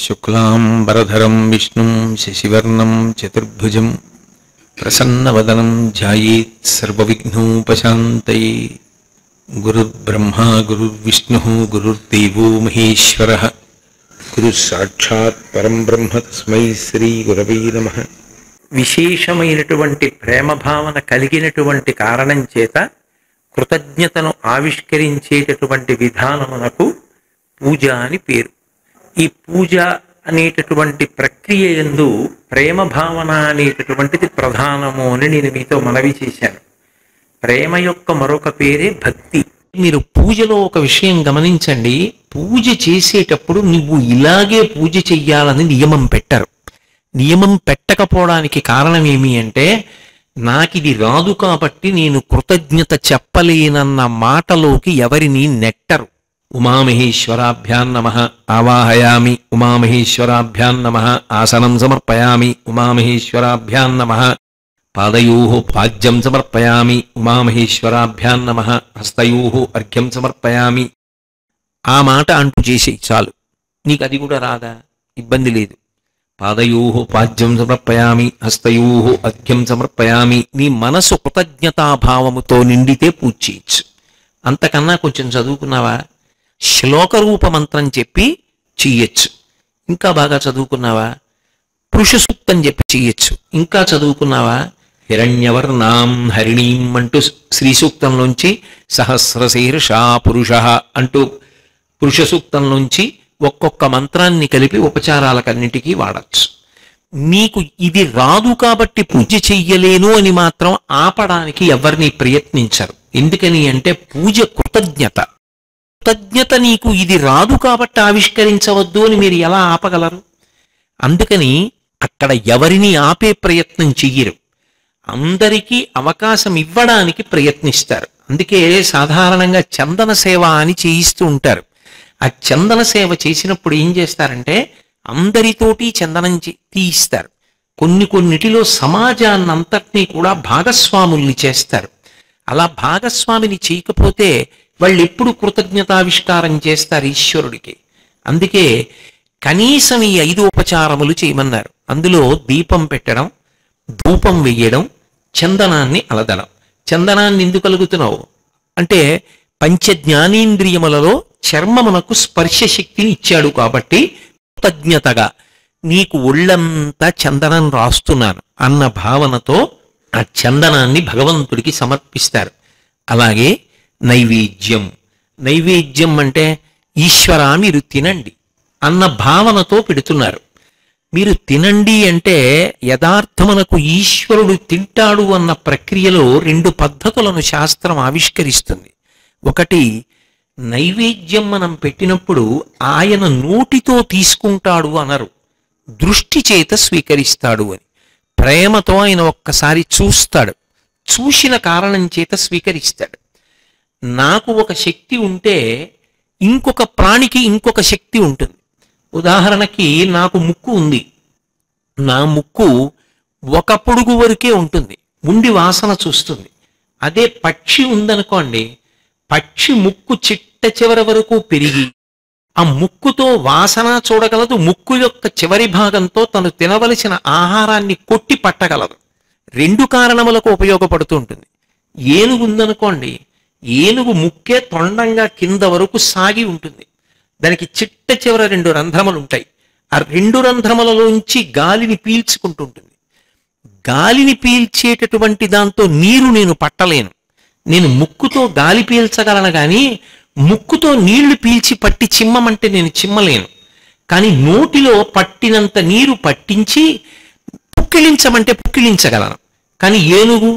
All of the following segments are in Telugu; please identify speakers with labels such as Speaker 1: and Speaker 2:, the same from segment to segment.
Speaker 1: శుక్లాంబరధరం విష్ణుం శశివర్ణం చతుర్భుజం ప్రసన్నవదనం ధ్యాయేత్ సర్వవిఘ్నోపశాంతయే గురుర్బ్రహ్మా గురుర్విష్ణు గురుర్దేవో మహేశ్వర గురు సాక్షాత్ పరం బ్రహ్మ తస్మై శ్రీ గురవై నమ
Speaker 2: విశేషమైనటువంటి ప్రేమ భావన కలిగినటువంటి కారణం చేత కృతజ్ఞతను ఆవిష్కరించేటటువంటి విధానమునకు పూజ అని పేరు ఈ పూజ అనేటటువంటి ప్రక్రియ ఎందు ప్రేమ భావన అనేటటువంటిది ప్రధానము అని నేను మీతో మనవి చేశాను ప్రేమ యొక్క మరొక పేరే భక్తి
Speaker 3: మీరు పూజలో ఒక విషయం గమనించండి పూజ చేసేటప్పుడు నువ్వు ఇలాగే పూజ చెయ్యాలని నియమం పెట్టరు నియమం పెట్టకపోవడానికి కారణం ఏమి అంటే నాకిది రాదు కాబట్టి నేను కృతజ్ఞత చెప్పలేనన్న మాటలోకి ఎవరిని నెట్టరు ఉమామహేశ్వరాభ్యాం నమ ఆవాహయామి ఉమామహేశ్వరాభ్యాం నమ ఆసనం సమర్పయామి ఉమామహేశ్వరాభ్యాం నమ పాదయో పాద్యం సమర్పయామి ఉమామహేశ్వరాభ్యాం నమ హస్తయో అర్ఘ్యం సమర్పయామి ఆ మాట అంటూ చేసి చాలు నీకు అది కూడా రాదా ఇబ్బంది లేదు పాదయో పాద్యం సమర్పయామి హస్తయో అర్ఘ్యం సమర్పయామి నీ మనసు కృతజ్ఞతాభావముతో నిండితే పూజ చేయొచ్చు అంతకన్నా కొంచెం చదువుకున్నావా శ్లోక రూప మంత్రం చెప్పి చెయ్యొచ్చు ఇంకా బాగా చదువుకున్నావా పురుష సూక్తం చెప్పి చెయ్యొచ్చు ఇంకా చదువుకున్నావా హిరణ్యవర్ణాం హరిణీం అంటూ శ్రీ సూక్తంలోంచి సహస్రశీర్ష పురుష అంటూ పురుష సూక్తంలోంచి ఒక్కొక్క మంత్రాన్ని కలిపి ఉపచారాలకన్నిటికీ వాడచ్చు నీకు ఇది రాదు కాబట్టి పూజ చెయ్యలేను అని మాత్రం ఆపడానికి ఎవరిని ప్రయత్నించరు ఎందుకని అంటే పూజ కృతజ్ఞత కృతజ్ఞత నీకు ఇది రాదు కాబట్టి ఆవిష్కరించవద్దు అని మీరు ఎలా ఆపగలరు అందుకని అక్కడ ఎవరిని ఆపే ప్రయత్నం చెయ్యరు అందరికీ అవకాశం ఇవ్వడానికి ప్రయత్నిస్తారు అందుకే సాధారణంగా చందన సేవ అని చేయిస్తూ ఉంటారు ఆ చందన సేవ చేసినప్పుడు ఏం చేస్తారంటే అందరితోటి చందనం చే- తీయిస్తారు కొన్ని కొన్నిటిలో సమాజాన్ని అంతటినీ కూడా భాగస్వాముల్ని చేస్తారు అలా భాగస్వామిని చేయకపోతే వాళ్ళు ఎప్పుడు కృతజ్ఞతావిష్కారం చేస్తారు ఈశ్వరుడికి అందుకే కనీసం ఈ ఐదు ఉపచారములు చేయమన్నారు అందులో దీపం పెట్టడం ధూపం వెయ్యడం చందనాన్ని అలదడం చందనాన్ని ఎందుకు కలుగుతున్నావు అంటే పంచ జ్ఞానేంద్రియములలో చర్మమునకు స్పర్శ శక్తిని ఇచ్చాడు కాబట్టి కృతజ్ఞతగా నీకు ఒళ్ళంతా చందనం రాస్తున్నాను అన్న భావనతో ఆ చందనాన్ని భగవంతుడికి సమర్పిస్తారు అలాగే నైవేద్యం నైవేద్యం అంటే ఈశ్వరా మీరు తినండి అన్న భావనతో పెడుతున్నారు మీరు తినండి అంటే యథార్థమునకు ఈశ్వరుడు తింటాడు అన్న ప్రక్రియలో రెండు పద్ధతులను శాస్త్రం ఆవిష్కరిస్తుంది ఒకటి నైవేద్యం మనం పెట్టినప్పుడు ఆయన నోటితో తీసుకుంటాడు అనరు దృష్టి చేత స్వీకరిస్తాడు అని ప్రేమతో ఆయన ఒక్కసారి చూస్తాడు చూసిన కారణం చేత స్వీకరిస్తాడు నాకు ఒక శక్తి ఉంటే ఇంకొక ప్రాణికి ఇంకొక శక్తి ఉంటుంది ఉదాహరణకి నాకు ముక్కు ఉంది నా ముక్కు ఒక పొడుగు వరకే ఉంటుంది ఉండి వాసన చూస్తుంది అదే పక్షి ఉందనుకోండి పక్షి ముక్కు చిట్ట చివరి వరకు పెరిగి ఆ ముక్కుతో వాసన చూడగలదు ముక్కు యొక్క చివరి భాగంతో తను తినవలసిన ఆహారాన్ని కొట్టి పట్టగలదు రెండు కారణములకు ఉపయోగపడుతూ ఉంటుంది ఏనుగు ఉందనుకోండి ఏనుగు ముక్కే తొండంగా కింద వరకు సాగి ఉంటుంది దానికి చిట్ట చివర రెండు రంధ్రములు ఉంటాయి ఆ రెండు రంధ్రములలోంచి గాలిని పీల్చుకుంటుంటుంది గాలిని పీల్చేటటువంటి దాంతో నీరు నేను పట్టలేను నేను ముక్కుతో గాలి పీల్చగలను కానీ ముక్కుతో నీళ్లు పీల్చి పట్టి చిమ్మమంటే నేను చిమ్మలేను కానీ నోటిలో పట్టినంత నీరు పట్టించి పుక్కిలించమంటే పుక్కిలించగలను కానీ ఏనుగు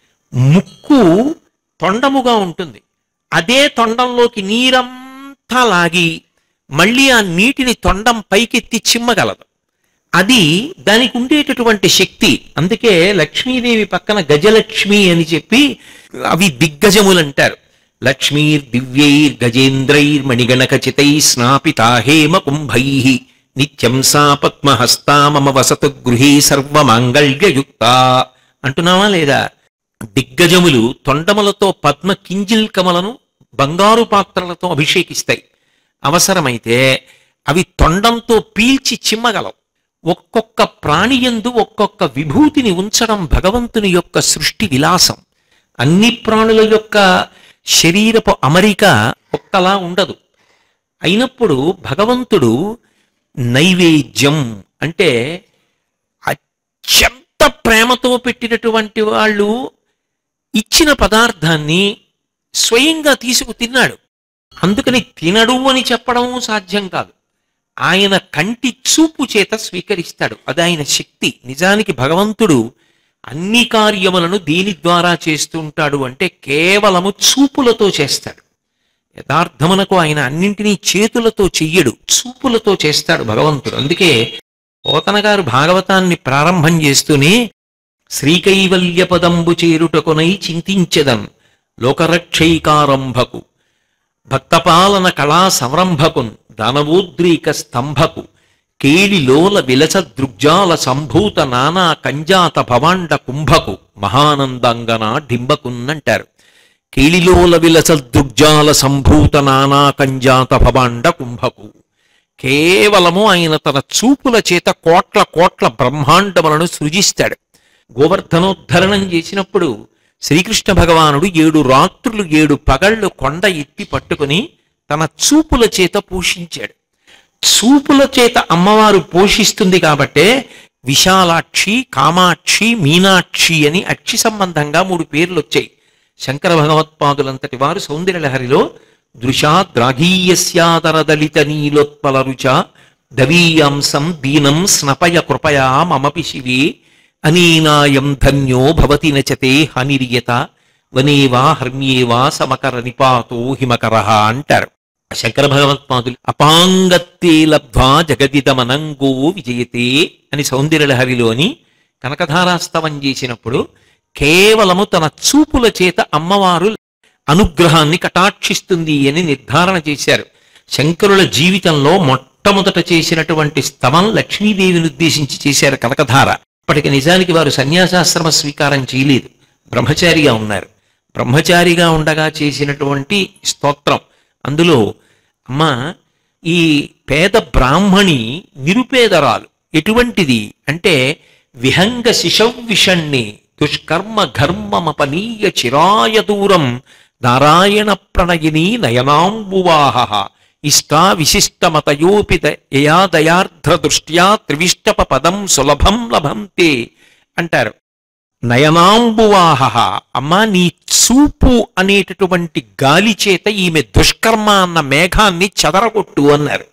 Speaker 3: ముక్కు తొండముగా ఉంటుంది అదే తొండంలోకి నీరంతా లాగి మళ్ళీ ఆ నీటిని తొండం పైకెత్తి చిమ్మగలదు అది దానికి ఉండేటటువంటి శక్తి అందుకే లక్ష్మీదేవి పక్కన గజలక్ష్మి అని చెప్పి అవి దిగ్గజములు అంటారు లక్ష్మీర్ దివ్యైర్ గజేంద్రైర్ మణిగణకచితై స్నాపితా హేమ కుంభై నిత్యం సా పద్మహస్తా మమ వసతు గృహే సర్వమాంగళ్యయుక్త అంటున్నావా లేదా దిగ్గజములు తొండములతో పద్మ కింజిల్కమలను బంగారు పాత్రలతో అభిషేకిస్తాయి అవసరమైతే అవి తొండంతో పీల్చి చిమ్మగలవు ఒక్కొక్క ప్రాణియందు ఒక్కొక్క విభూతిని ఉంచడం భగవంతుని యొక్క సృష్టి విలాసం అన్ని ప్రాణుల యొక్క శరీరపు అమరిక ఒక్కలా ఉండదు అయినప్పుడు భగవంతుడు నైవేద్యం అంటే అత్యంత ప్రేమతో పెట్టినటువంటి వాళ్ళు ఇచ్చిన పదార్థాన్ని స్వయంగా తీసుకు తిన్నాడు అందుకని తినడు అని చెప్పడం సాధ్యం కాదు ఆయన కంటి చూపు చేత స్వీకరిస్తాడు అది ఆయన శక్తి నిజానికి భగవంతుడు అన్ని కార్యములను దీని ద్వారా చేస్తుంటాడు అంటే కేవలము చూపులతో చేస్తాడు యథార్థమునకు ఆయన అన్నింటినీ చేతులతో చెయ్యడు చూపులతో చేస్తాడు భగవంతుడు అందుకే పోతన గారు భాగవతాన్ని ప్రారంభం చేస్తూనే శ్రీకైవల్య పదంబు చేరుటకునై చింతించెదన్ లోకరక్షైకారంభకు భక్తపాలన కళా సంరంభకున్ దానవోద్రీక స్తంభకు కేళిలోల విలస దృగ్జాల సంభూత నానా కంజాత భవాండ కుంభకు మహానందంగన డింబకున్నంటారు కేళిలోల విలస దృగ్జాల సంభూత నానా కంజాత భవాండ కుంభకు కేవలము ఆయన తన చూపుల చేత కోట్ల కోట్ల బ్రహ్మాండములను సృజిస్తాడు గోవర్ధనోద్ధరణం చేసినప్పుడు శ్రీకృష్ణ భగవానుడు ఏడు రాత్రులు ఏడు పగళ్ళు కొండ ఎత్తి పట్టుకుని తన చూపుల చేత పోషించాడు చూపుల చేత అమ్మవారు పోషిస్తుంది కాబట్టే విశాలాక్షి కామాక్షి మీనాక్షి అని అక్షి సంబంధంగా మూడు పేర్లు వచ్చాయి శంకర భగవత్పాదులంతటి వారు సౌందర్యలహరిలో దృశాద్రాఘీయస్యాదరదలిత నీలోత్పల రుచ దవీయాంసం దీనం స్నపయ కృపయా మమపి శివే అనీనాయం ధన్యో భవతి నచతే హనిరియత వనేవా హర్మ్యేవా సమకర నిపాతో హిమకర అంటారు శంకర భగవత్పాదులు అపాంగత్తే లబ్ధ్వా జగదిదమనంగో విజయతే అని సౌందర్యలహరిలోని కనకధారాస్తవం చేసినప్పుడు కేవలము తన చూపుల చేత అమ్మవారు అనుగ్రహాన్ని కటాక్షిస్తుంది అని నిర్ధారణ చేశారు శంకరుల జీవితంలో మొట్టమొదట చేసినటువంటి స్తవం లక్ష్మీదేవిని ఉద్దేశించి చేశారు కనకధార ఇప్పటికి నిజానికి వారు సన్యాసాశ్రమ స్వీకారం చేయలేదు బ్రహ్మచారిగా ఉన్నారు బ్రహ్మచారిగా ఉండగా చేసినటువంటి స్తోత్రం అందులో అమ్మా ఈ పేద బ్రాహ్మణి నిరుపేదరాలు ఎటువంటిది అంటే విహంగ శిశవ్విషణ్ణి దుష్కర్మ ఘర్మమపనీయ చిరాయ దూరం నారాయణ ప్రణయిని నయనాంబువాహ ఇష్టా విశిష్టమతయోపిత యయా దయార్ధ్ర దృష్ట్యా త్రివిష్టప పదం సులభం లభంతే అంటారు నయనాంబువాహ అమ్మా నీ చూపు అనేటటువంటి గాలి చేత ఈమె దుష్కర్మ అన్న మేఘాన్ని చెదరగొట్టు అన్నారు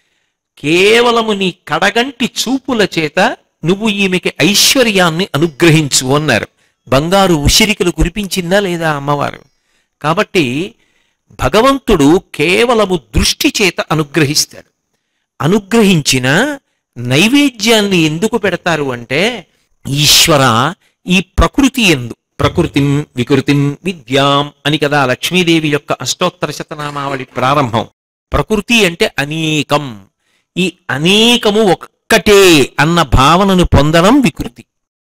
Speaker 3: కేవలము నీ కడగంటి చూపుల చేత నువ్వు ఈమెకి ఐశ్వర్యాన్ని అనుగ్రహించు అన్నారు బంగారు ఉసిరికలు కురిపించిందా లేదా అమ్మవారు కాబట్టి భగవంతుడు కేవలము దృష్టి చేత అనుగ్రహిస్తాడు అనుగ్రహించిన నైవేద్యాన్ని ఎందుకు పెడతారు అంటే ఈశ్వర ఈ ప్రకృతి ఎందు ప్రకృతిం వికృతిం విద్యాం అని కదా లక్ష్మీదేవి యొక్క అష్టోత్తర శతనామావళి ప్రారంభం ప్రకృతి అంటే అనేకం ఈ అనేకము ఒక్కటే అన్న భావనను పొందడం వికృతి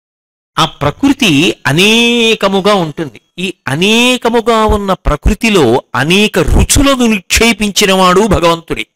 Speaker 3: ఆ ప్రకృతి అనేకముగా ఉంటుంది ఈ అనేకముగా ఉన్న ప్రకృతిలో అనేక రుచులను నిక్షేపించినవాడు భగవంతుడే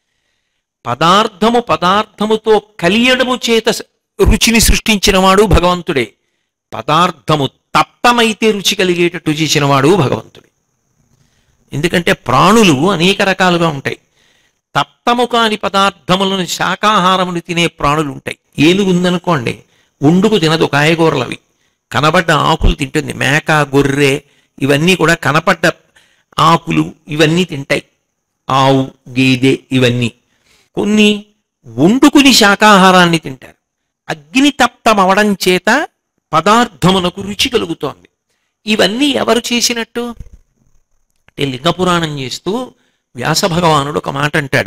Speaker 3: పదార్థము పదార్థముతో కలియడము చేత స- రుచిని సృష్టించినవాడు భగవంతుడే పదార్థము తప్తమైతే రుచి కలిగేటట్టు చేసినవాడు భగవంతుడే ఎందుకంటే ప్రాణులు అనేక రకాలుగా ఉంటాయి తప్తము కాని పదార్థములను శాకాహారమును తినే ప్రాణులు ఉంటాయి ఏనుగు ఉందనుకోండి ఉండుకు తినదు కాయగూరలు అవి కనబడ్డ ఆకులు తింటుంది మేక గొర్రె ఇవన్నీ కూడా కనపడ్డ ఆకులు ఇవన్నీ తింటాయి ఆవు గేదె ఇవన్నీ కొన్ని వండుకుని శాకాహారాన్ని తింటారు అగ్ని తప్తమవడం చేత పదార్థమునకు రుచి కలుగుతోంది ఇవన్నీ ఎవరు చేసినట్టు అంటే లింగ పురాణం చేస్తూ వ్యాస భగవానుడు ఒక మాట అంటాడు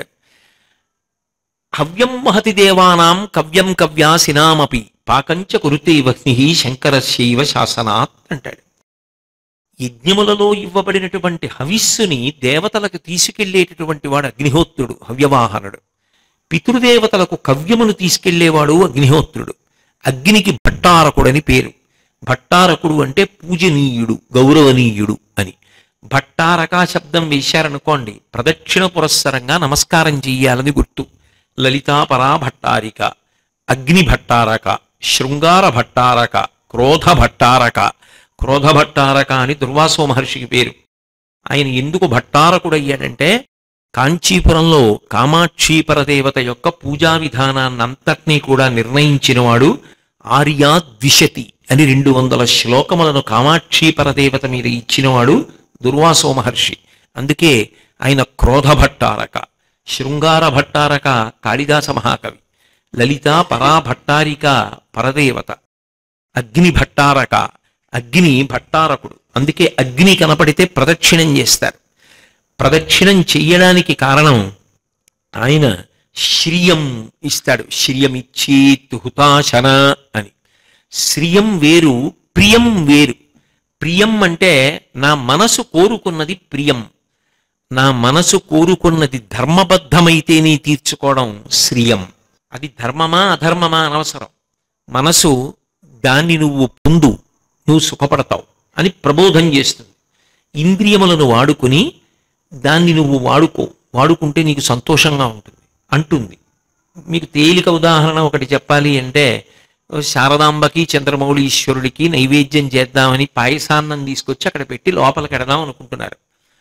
Speaker 3: హవ్యం మహతి దేవానాం కవ్యం కవ్యాసినామపి పాకంచ కురుతే వహ్ని శంకరశైవ శాసనాత్ అంటాడు యజ్ఞములలో ఇవ్వబడినటువంటి హవిస్సుని దేవతలకు తీసుకెళ్లేటటువంటి వాడు అగ్నిహోత్రుడు హవ్యవాహనుడు పితృదేవతలకు కవ్యమును తీసుకెళ్లేవాడు అగ్నిహోత్రుడు అగ్నికి భట్టారకుడని పేరు భట్టారకుడు అంటే పూజనీయుడు గౌరవనీయుడు అని భట్టారక శబ్దం వేశారనుకోండి ప్రదక్షిణ పురస్సరంగా నమస్కారం చెయ్యాలని గుర్తు లలితాపరా భట్టారిక అగ్ని భట్టారక శృంగార భట్టారక క్రోధ భట్టారక క్రోధ భట్టారక అని దుర్వాసో మహర్షికి పేరు ఆయన ఎందుకు భట్టారకుడయ్యాడంటే కాంచీపురంలో కామాక్షీపర దేవత యొక్క పూజా విధానాన్నంతటినీ కూడా నిర్ణయించినవాడు ఆర్యా ద్విషతి అని రెండు వందల శ్లోకములను కామాక్షీపర దేవత మీద ఇచ్చినవాడు దుర్వాసో మహర్షి అందుకే ఆయన క్రోధ భట్టారక శృంగార భట్టారక కాళిదాస మహాకవి లలిత పరా భట్టారిక పరదేవత అగ్ని భట్టారక అగ్ని భట్టారకుడు అందుకే అగ్ని కనపడితే ప్రదక్షిణం చేస్తారు ప్రదక్షిణం చెయ్యడానికి కారణం ఆయన శ్రియం ఇస్తాడు శ్రియమిచ్చేత్ హుతాశన అని శ్రియం వేరు ప్రియం వేరు ప్రియం అంటే నా మనసు కోరుకున్నది ప్రియం నా మనసు కోరుకున్నది ధర్మబద్ధమైతేనే తీర్చుకోవడం శ్రియం అది ధర్మమా అధర్మమా అనవసరం మనసు దాన్ని నువ్వు పొందు నువ్వు సుఖపడతావు అని ప్రబోధం చేస్తుంది ఇంద్రియములను వాడుకుని దాన్ని నువ్వు వాడుకో వాడుకుంటే నీకు సంతోషంగా ఉంటుంది అంటుంది మీకు తేలిక ఉదాహరణ ఒకటి చెప్పాలి అంటే శారదాంబకి చంద్రమౌళి ఈశ్వరుడికి నైవేద్యం చేద్దామని పాయసాన్నం తీసుకొచ్చి అక్కడ పెట్టి లోపలికి ఎడదాం అనుకుంటున్నారు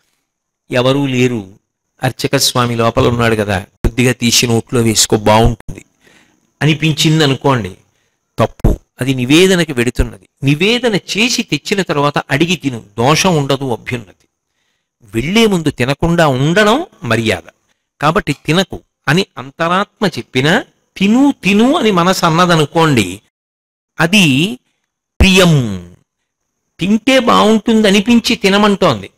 Speaker 3: ఎవరూ లేరు అర్చక స్వామి లోపల ఉన్నాడు కదా కొద్దిగా తీసి నోట్లో వేసుకో బాగుంటుంది అనిపించింది అనుకోండి తప్పు అది నివేదనకి వెడుతున్నది నివేదన చేసి తెచ్చిన తర్వాత అడిగి తిను దోషం ఉండదు అభ్యున్నతి వెళ్లే ముందు తినకుండా ఉండడం మర్యాద కాబట్టి తినకు అని అంతరాత్మ చెప్పినా తిను తిను అని మనసు అన్నదనుకోండి అది ప్రియం తింటే బాగుంటుంది అనిపించి తినమంటోంది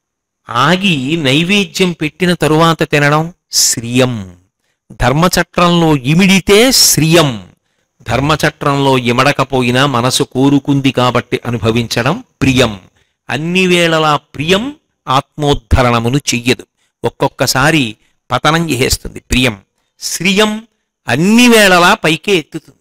Speaker 3: ఆగి నైవేద్యం పెట్టిన తరువాత తినడం శ్రియం ధర్మచట్రంలో ఇమిడితే శ్రియం ధర్మచట్రంలో ఇమడకపోయినా మనసు కోరుకుంది కాబట్టి అనుభవించడం ప్రియం అన్ని వేళలా ప్రియం ఆత్మోద్ధరణమును చెయ్యదు ఒక్కొక్కసారి పతనం చేసేస్తుంది ప్రియం శ్రియం అన్ని వేళలా పైకే ఎత్తుతుంది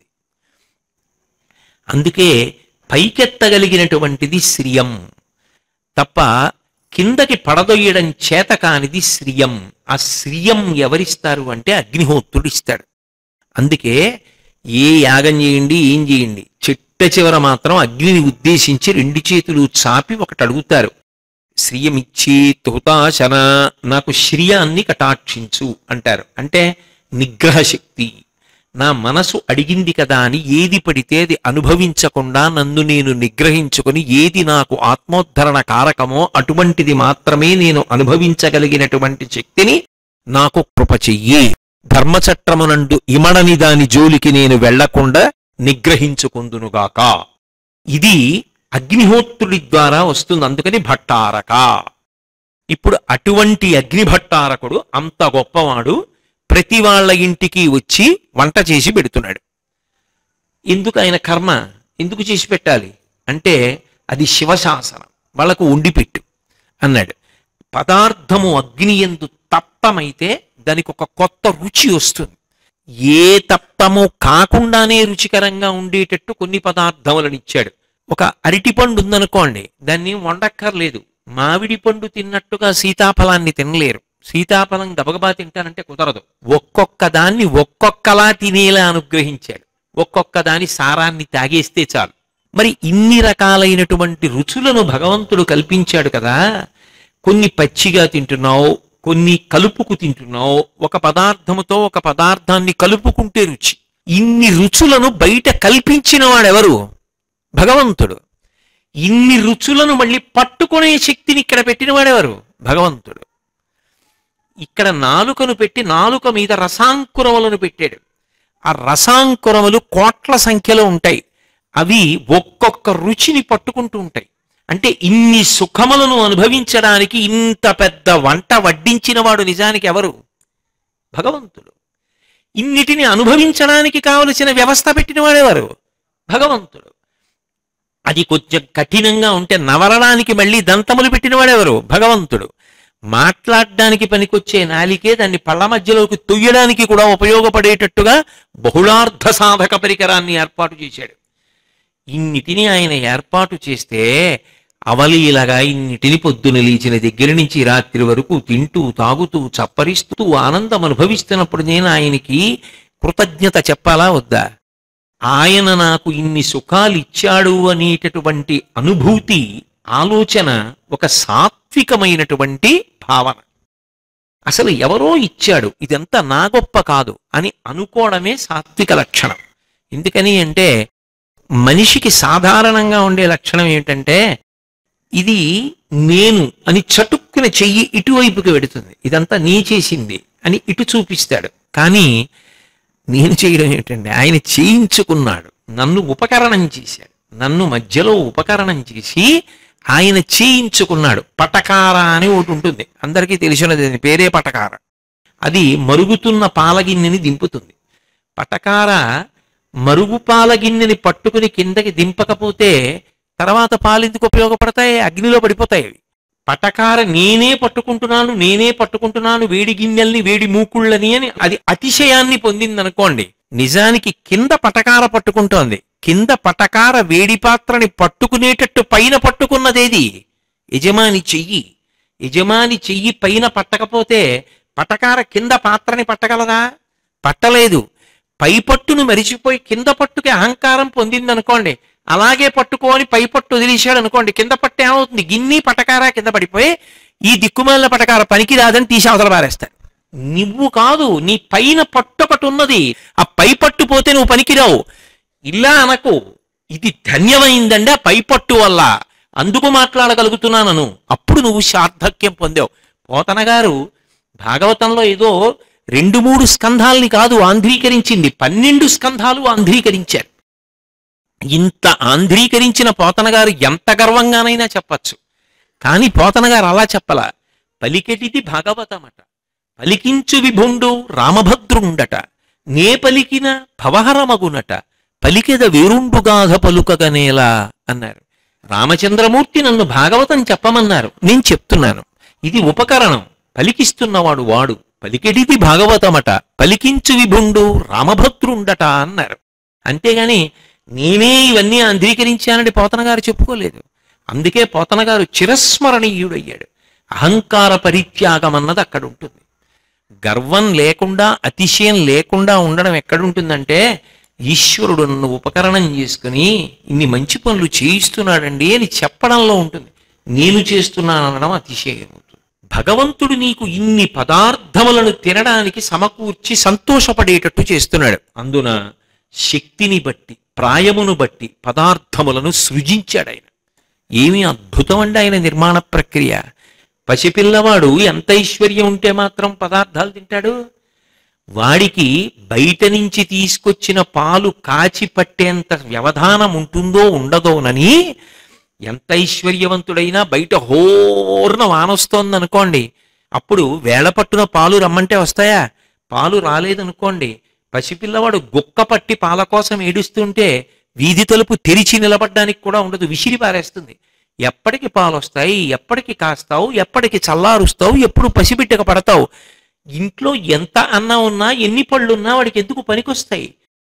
Speaker 3: అందుకే పైకెత్తగలిగినటువంటిది శ్రియం తప్ప కిందకి పడదొయ్యడం చేత కానిది శ్రియం ఆ శ్రియం ఎవరిస్తారు అంటే అగ్నిహోత్రుడు ఇస్తాడు అందుకే ఏ యాగం చేయండి ఏం చేయండి చిట్ట చివర మాత్రం అగ్నిని ఉద్దేశించి రెండు చేతులు చాపి ఒకటి అడుగుతారు శ్రియమిచ్చి తుహుతాశన నాకు శ్రియాన్ని కటాక్షించు అంటారు అంటే నిగ్రహ శక్తి నా మనసు అడిగింది కదా అని ఏది పడితే అది అనుభవించకుండా నన్ను నేను నిగ్రహించుకొని ఏది నాకు ఆత్మోద్ధరణ కారకమో అటువంటిది మాత్రమే నేను అనుభవించగలిగినటువంటి శక్తిని నాకు కృప చెయ్యి ధర్మచట్రమునందు ఇమడని దాని జోలికి నేను వెళ్లకుండా నిగ్రహించుకుందునుగాక ఇది అగ్నిహోత్రుడి ద్వారా వస్తుంది అందుకని భట్టారక ఇప్పుడు అటువంటి అగ్నిభట్టారకుడు అంత గొప్పవాడు ప్రతి వాళ్ళ ఇంటికి వచ్చి వంట చేసి పెడుతున్నాడు ఎందుకు ఆయన కర్మ ఎందుకు చేసి పెట్టాలి అంటే అది శివశాసనం వాళ్ళకు వండి పెట్టు అన్నాడు పదార్థము అగ్ని ఎందు తప్తమైతే దానికి ఒక కొత్త రుచి వస్తుంది ఏ తప్తము కాకుండానే రుచికరంగా ఉండేటట్టు కొన్ని పదార్థములను ఇచ్చాడు ఒక అరటిపండు ఉందనుకోండి దాన్ని వండక్కర్లేదు మామిడి పండు తిన్నట్టుగా సీతాఫలాన్ని తినలేరు సీతాఫలం గబగబా తింటానంటే కుదరదు ఒక్కొక్క దాన్ని ఒక్కొక్కలా తినేలా అనుగ్రహించాడు ఒక్కొక్క దాని సారాన్ని తాగేస్తే చాలు మరి ఇన్ని రకాలైనటువంటి రుచులను భగవంతుడు కల్పించాడు కదా కొన్ని పచ్చిగా తింటున్నావు కొన్ని కలుపుకు తింటున్నావు ఒక పదార్థముతో ఒక పదార్థాన్ని కలుపుకుంటే రుచి ఇన్ని రుచులను బయట కల్పించిన వాడెవరు భగవంతుడు ఇన్ని రుచులను మళ్ళీ పట్టుకునే శక్తిని ఇక్కడ పెట్టిన వాడెవరు భగవంతుడు ఇక్కడ నాలుకను పెట్టి నాలుక మీద రసాంకురములను పెట్టాడు ఆ రసాంకురములు కోట్ల సంఖ్యలో ఉంటాయి అవి ఒక్కొక్క రుచిని పట్టుకుంటూ ఉంటాయి అంటే ఇన్ని సుఖములను అనుభవించడానికి ఇంత పెద్ద వంట వడ్డించిన వాడు నిజానికి ఎవరు భగవంతుడు ఇన్నిటిని అనుభవించడానికి కావలసిన వ్యవస్థ పెట్టిన వాడెవరు భగవంతుడు అది కొంచెం కఠినంగా ఉంటే నవరడానికి మళ్ళీ దంతములు పెట్టిన వాడెవరు భగవంతుడు మాట్లాడడానికి పనికొచ్చే నాలికే దాన్ని పళ్ళ మధ్యలోకి తొయ్యడానికి కూడా ఉపయోగపడేటట్టుగా బహుళార్థ సాధక పరికరాన్ని ఏర్పాటు చేశాడు ఇన్నిటిని ఆయన ఏర్పాటు చేస్తే అవలీలగా ఇన్నిటిని పొద్దున లేచిన దగ్గర నుంచి రాత్రి వరకు తింటూ తాగుతూ చప్పరిస్తూ ఆనందం అనుభవిస్తున్నప్పుడు నేను ఆయనకి కృతజ్ఞత చెప్పాలా వద్దా ఆయన నాకు ఇన్ని సుఖాలు ఇచ్చాడు అనేటటువంటి అనుభూతి ఆలోచన ఒక సాత్వికమైనటువంటి భావన అసలు ఎవరో ఇచ్చాడు ఇదంతా నా గొప్ప కాదు అని అనుకోవడమే సాత్విక లక్షణం ఎందుకని అంటే మనిషికి సాధారణంగా ఉండే లక్షణం ఏమిటంటే ఇది నేను అని చటుక్కున చెయ్యి ఇటువైపుకి వెడుతుంది ఇదంతా నీ చేసింది అని ఇటు చూపిస్తాడు కానీ నేను చేయడం ఏంటండి ఆయన చేయించుకున్నాడు నన్ను ఉపకరణం చేశాడు నన్ను మధ్యలో ఉపకరణం చేసి ఆయన చేయించుకున్నాడు పటకార అని ఒకటి ఉంటుంది అందరికీ తెలిసినది అది, పేరే పటకార అది మరుగుతున్న పాలగిన్నెని దింపుతుంది పటకార మరుగు పాలగిన్నెని పట్టుకుని కిందకి దింపకపోతే తర్వాత పాలెందుకు ఉపయోగపడతాయి అగ్నిలో పడిపోతాయి అవి పటకార నేనే పట్టుకుంటున్నాను నేనే పట్టుకుంటున్నాను వేడి గిన్నెల్ని వేడి మూకుళ్ళని అని అది అతిశయాన్ని పొందిందనుకోండి నిజానికి కింద పటకార పట్టుకుంటోంది కింద పటకార వేడి పాత్రని పట్టుకునేటట్టు పైన పట్టుకున్నదేది యజమాని చెయ్యి యజమాని చెయ్యి పైన పట్టకపోతే పటకార కింద పాత్రని పట్టగలదా పట్టలేదు పై పట్టును మరిచిపోయి కింద పట్టుకి అహంకారం పొందిందనుకోండి అలాగే పట్టుకొని పై పట్టు వదిలేశాడు అనుకోండి కింద పట్టు ఏమవుతుంది గిన్ని పటకార కింద పడిపోయి ఈ దిక్కుమాలిన పటకార పనికి రాదని తీసి అవతల పారేస్తాడు నువ్వు కాదు నీ పైన పట్టు ఒకటి ఉన్నది ఆ పై పట్టు పోతే నువ్వు పనికిరావు ఇలా అనకు ఇది ధన్యమైందండి ఆ పై పట్టు వల్ల అందుకు మాట్లాడగలుగుతున్నాను అప్పుడు నువ్వు సార్థక్యం పొందావు పోతన గారు భాగవతంలో ఏదో రెండు మూడు స్కంధాల్ని కాదు ఆంధ్రీకరించింది పన్నెండు స్కంధాలు ఆంధ్రీకరించారు ఇంత ఆంధ్రీకరించిన పోతన గారు ఎంత గర్వంగానైనా చెప్పచ్చు కానీ పోతన గారు అలా చెప్పల పలికెటిది భాగవతమట పలికించు విభుండు రామభద్రుండట నే పలికిన భవహరమగునట పలికెద వేరుండుగాధ పలుకగనేలా అన్నారు రామచంద్రమూర్తి నన్ను భాగవతం చెప్పమన్నారు నేను చెప్తున్నాను ఇది ఉపకరణం పలికిస్తున్నవాడు వాడు పలికెడిది భాగవతమట పలికించు విభుండు రామభద్రుండట అన్నారు అంతేగాని నేనే ఇవన్నీ అంధీకరించానని పోతన గారు చెప్పుకోలేదు అందుకే పోతన గారు చిరస్మరణీయుడయ్యాడు అహంకార పరిత్యాగం అన్నది అక్కడ ఉంటుంది గర్వం లేకుండా అతిశయం లేకుండా ఉండడం ఎక్కడుంటుందంటే ఈశ్వరుడు నన్ను ఉపకరణం చేసుకుని ఇన్ని మంచి పనులు చేయిస్తున్నాడండి అని చెప్పడంలో ఉంటుంది నేను చేస్తున్నాననడం అతిశయం అవుతుంది భగవంతుడు నీకు ఇన్ని పదార్థములను తినడానికి సమకూర్చి సంతోషపడేటట్టు చేస్తున్నాడు అందున శక్తిని బట్టి ప్రాయమును బట్టి పదార్థములను సృజించాడు ఆయన ఏమి అద్భుతం అండి ఆయన నిర్మాణ ప్రక్రియ పసిపిల్లవాడు ఎంత ఐశ్వర్యం ఉంటే మాత్రం పదార్థాలు తింటాడు వాడికి బయట నుంచి తీసుకొచ్చిన పాలు కాచి పట్టేంత వ్యవధానం ఉంటుందో ఉండదోనని ఎంత ఐశ్వర్యవంతుడైనా బయట హోర్న వానొస్తోంది అనుకోండి అప్పుడు వేళ పట్టున పాలు రమ్మంటే వస్తాయా పాలు రాలేదనుకోండి పసిపిల్లవాడు గుక్క పట్టి పాల కోసం ఏడుస్తుంటే వీధి తలుపు తెరిచి నిలబడ్డానికి కూడా ఉండదు విసిరి పారేస్తుంది ఎప్పటికి పాలు వస్తాయి ఎప్పటికి కాస్తావు ఎప్పటికి చల్లారుస్తావు ఎప్పుడు పసిబిడ్డక పడతావు ఇంట్లో ఎంత అన్నం ఉన్నా ఎన్ని పళ్ళున్నా వాడికి ఎందుకు పనికొస్తాయి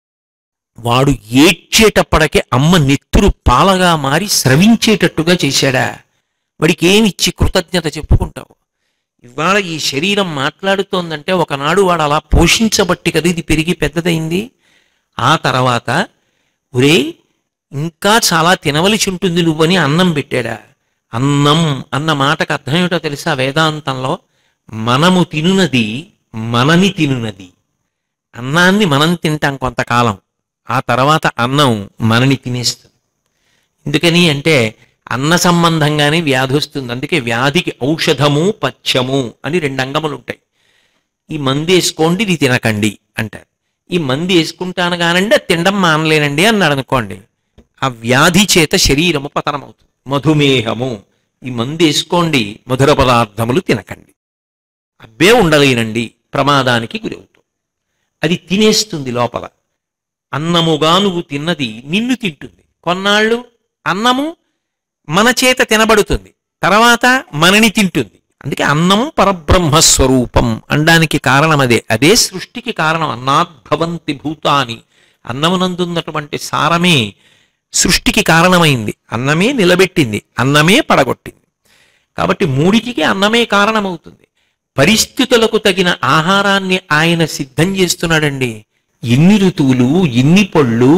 Speaker 3: వాడు ఏడ్చేటప్పటికే అమ్మ నెత్తురు పాలగా మారి స్రవించేటట్టుగా చేశాడా వాడికి ఏమిచ్చి కృతజ్ఞత చెప్పుకుంటావు ఇవాళ ఈ శరీరం మాట్లాడుతోందంటే ఒకనాడు వాడు అలా పోషించబట్టి కదా ఇది పెరిగి పెద్దదైంది ఆ తర్వాత ఒరే ఇంకా చాలా తినవలసి ఉంటుంది నువ్వని అన్నం పెట్టాడా అన్నం అన్న మాటకు అర్థం ఏమిటో తెలుసా వేదాంతంలో మనము తినునది మనని తినునది అన్నాన్ని మనం తింటాం కొంతకాలం ఆ తర్వాత అన్నం మనని తినేస్తుంది ఎందుకని అంటే అన్న సంబంధంగానే వ్యాధి వస్తుంది అందుకే వ్యాధికి ఔషధము పథ్యము అని రెండు అంగములు ఉంటాయి ఈ మందు వేసుకోండి ఇది తినకండి అంటారు ఈ మందు వేసుకుంటాను కానండి అది తినడం మానలేనండి అన్నాడు అనుకోండి ఆ వ్యాధి చేత శరీరము పతనమవుతుంది మధుమేహము ఈ మందు వేసుకోండి మధుర పదార్థములు తినకండి అబ్బే ఉండలేనండి ప్రమాదానికి గురవుతుంది అది తినేస్తుంది లోపల అన్నముగా నువ్వు తిన్నది నిన్ను తింటుంది కొన్నాళ్ళు అన్నము మన చేత తినబడుతుంది తర్వాత మనని తింటుంది అందుకే అన్నం పరబ్రహ్మ స్వరూపం అనడానికి కారణం అదే అదే సృష్టికి కారణం అన్నాద్భవంతి భూతాని అన్నమునందున్నటువంటి సారమే సృష్టికి కారణమైంది అన్నమే నిలబెట్టింది అన్నమే పడగొట్టింది కాబట్టి మూడిటికి అన్నమే కారణమవుతుంది పరిస్థితులకు తగిన ఆహారాన్ని ఆయన సిద్ధం చేస్తున్నాడండి ఎన్ని ఋతువులు ఎన్ని పళ్ళు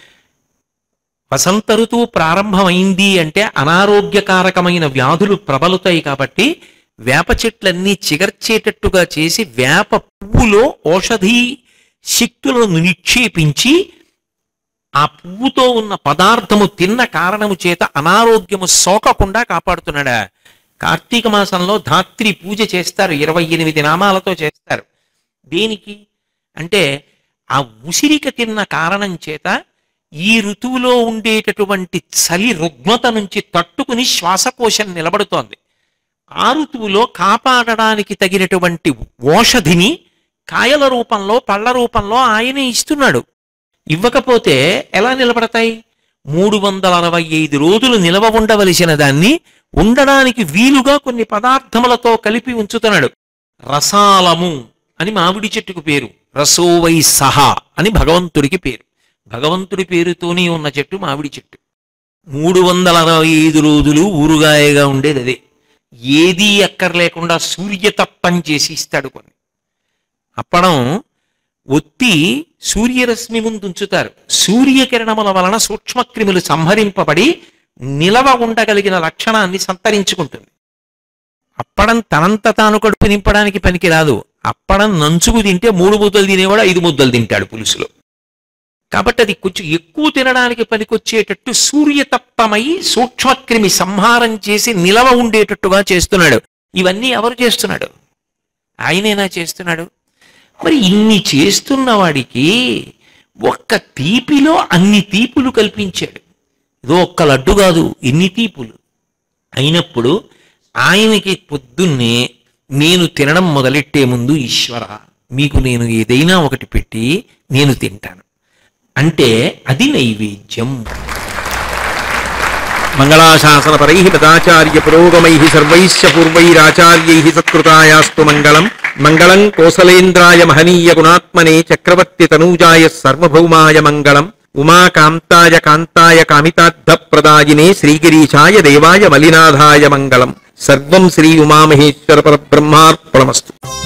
Speaker 3: వసంత ఋతువు ప్రారంభమైంది అంటే అనారోగ్యకారకమైన వ్యాధులు ప్రబలుతాయి కాబట్టి వేప చెట్లన్నీ చిగర్చేటట్టుగా చేసి వేప పువ్వులో ఔషధీ శక్తులను నిక్షేపించి ఆ పువ్వుతో ఉన్న పదార్థము తిన్న కారణము చేత అనారోగ్యము సోకకుండా కాపాడుతున్నాడా కార్తీక మాసంలో ధాత్రి పూజ చేస్తారు ఇరవై ఎనిమిది నామాలతో చేస్తారు దేనికి అంటే ఆ ఉసిరిక తిన్న కారణం చేత ఈ ఋతువులో ఉండేటటువంటి చలి రుగ్మత నుంచి తట్టుకుని శ్వాసకోశం నిలబడుతోంది ఆ ఋతువులో కాపాడడానికి తగినటువంటి ఓషధిని కాయల రూపంలో పళ్ళ రూపంలో ఆయనే ఇస్తున్నాడు ఇవ్వకపోతే ఎలా నిలబడతాయి మూడు వందల అరవై ఐదు రోజులు నిలవ ఉండవలసిన దాన్ని ఉండడానికి వీలుగా కొన్ని పదార్థములతో కలిపి ఉంచుతున్నాడు రసాలము అని మామిడి చెట్టుకు పేరు రసోవై సహా అని భగవంతుడికి పేరు భగవంతుడి పేరుతోనే ఉన్న చెట్టు మామిడి చెట్టు మూడు వందల అరవై ఐదు రోజులు ఊరుగాయగా ఉండేది అదే ఏదీ అక్కర్లేకుండా సూర్యతప్పం చేసి ఇస్తాడు కొన్ని అప్పడం ఒత్తి సూర్యరశ్మి ముందు ఉంచుతారు సూర్యకిరణముల వలన సూక్ష్మక్రిములు సంహరింపబడి నిలవ ఉండగలిగిన లక్షణాన్ని సంతరించుకుంటుంది అప్పడం తనంత తాను కడుపు నింపడానికి పనికిరాదు అప్పడం నంచుకు తింటే మూడు ముద్దలు తినేవాడు ఐదు ముద్దలు తింటాడు పులుసులో కాబట్టి అది కొంచెం ఎక్కువ తినడానికి పనికొచ్చేటట్టు సూర్యతప్పమై సూక్ష్మక్రిమి సంహారం చేసి నిలవ ఉండేటట్టుగా చేస్తున్నాడు ఇవన్నీ ఎవరు చేస్తున్నాడు ఆయనేనా చేస్తున్నాడు మరి ఇన్ని చేస్తున్న వాడికి ఒక్క తీపిలో అన్ని తీపులు కల్పించాడు ఇదో ఒక్క లడ్డు కాదు ఇన్ని తీపులు అయినప్పుడు ఆయనకి పొద్దున్నే నేను తినడం మొదలెట్టే ముందు ఈశ్వర మీకు నేను ఏదైనా ఒకటి పెట్టి నేను తింటాను అంటే అది నైవేద్యం
Speaker 1: మంగళాశాసనపరై పదాచార్య పురోగమై సర్వైశ్చ పూర్వైరాచార్యై సత్కృతాయాస్తు మంగళం మంగళం కోసలేంద్రాయ మహనీయ గుణాత్మనే చక్రవర్తి తనూజాయ సర్వభౌమాయ మంగళం ఉమాకాంతాయ కాంతాయ కామితార్థ ప్రదాయినే శ్రీగిరీశాయ దేవాయ మలినాథాయ మంగళం సర్వం శ్రీ ఉమామహేశ్వర పరబ్రహ్మార్పణమస్తు